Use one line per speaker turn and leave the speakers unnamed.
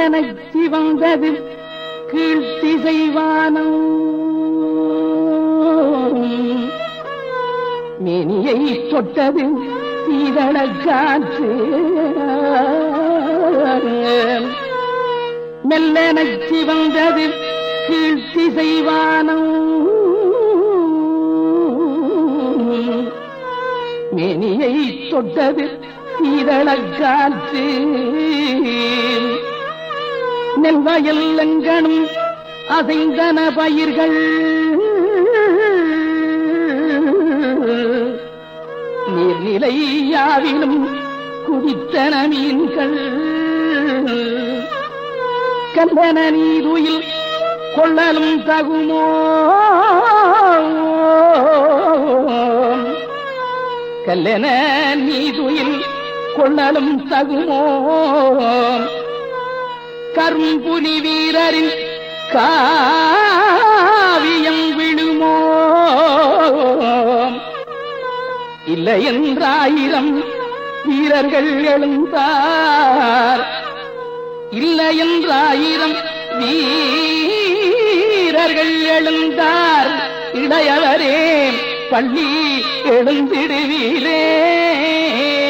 மெல்லனச் சிவந்தது கீழ்த்திசைவானம் மேனியை தொட்டது சீதள காற்று மெல்லனச் சிவந்தது கீழ்த்திசைவானம் மேனியை தொட்டது சீதள காற்று நெல்வயல் எங்கனும் அசைந்தன பயிர்கள் நீர்நிலை யாவிலும் குடித்தன மீன்கள் கந்தன நீருயில் கொள்ளலும் தகுமோ கல்லென நீதுயில் கொள்ளலும் தகுமோ கரும்புலி வீரரின் காவியம் விழுமோ இல்லை என்றாயிரம் வீரர்கள் எழுந்தார் இல்லை என்றாயிரம் வீரர்கள் எழுந்தார் இளையவரே பள்ளி எழுந்திடுவீரே